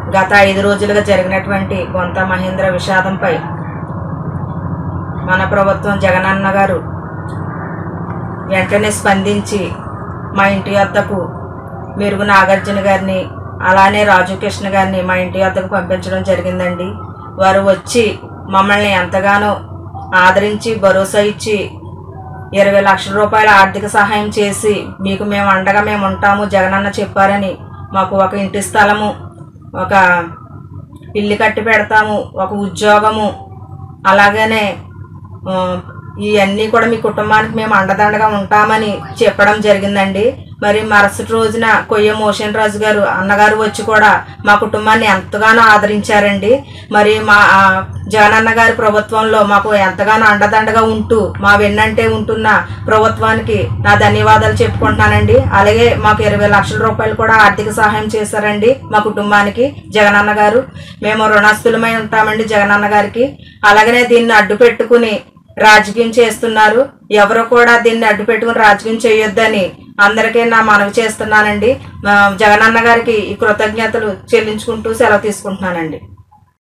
గత ఐదు రోజులుగా జరిగినటువంటి కొంత మహేంద్ర విషాదంపై మన ప్రభుత్వం జగనన్న గారు వెంటనే స్పందించి మా ఇంటి వద్దకు మెరుగు నాగార్జున గారిని అలానే రాజు కృష్ణ గారిని మా ఇంటి వద్దకు పంపించడం జరిగిందండి వారు వచ్చి మమ్మల్ని ఎంతగానో ఆదరించి భరోసా ఇచ్చి ఇరవై లక్షల రూపాయల ఆర్థిక సహాయం చేసి మీకు మేము అండగా మేము ఉంటాము జగనన్న చెప్పారని మాకు ఒక ఇంటి స్థలము ఒక ఇల్లు కట్టి పెడతాము ఒక ఉద్యోగము అలాగనే ఆ, ఇవన్నీ కూడా మీ కుటుంబానికి మేము అండదండగా ఉంటామని చెప్పడం జరిగిందండి మరి మరుసటి రోజున కొయ్య మోషన్ రాజు గారు అన్నగారు వచ్చి కూడా మా కుటుంబాన్ని ఎంతగానో ఆదరించారండి మరి మా ఆ, జగనన్న గారి ప్రభుత్వంలో మాకు ఎంతగానో అండదండగా ఉంటూ మా వెన్నంటే ఉంటున్న ప్రభుత్వానికి నా ధన్యవాదాలు చెప్పుకుంటున్నానండి అలాగే మాకు ఇరవై లక్షల రూపాయలు కూడా ఆర్థిక సహాయం చేశారండి మా కుటుంబానికి జగనన్న గారు మేము రుణస్థులమై ఉంటామండి జగనన్న గారికి అలాగనే దీన్ని అడ్డు పెట్టుకుని రాజకీయం చేస్తున్నారు ఎవరు కూడా దీన్ని అడ్డు పెట్టుకుని రాజకీయం చేయొద్దని అందరికీ నా మనవి చేస్తున్నానండి మా జగనన్న గారికి ఈ కృతజ్ఞతలు చెల్లించుకుంటూ సెలవు తీసుకుంటున్నానండి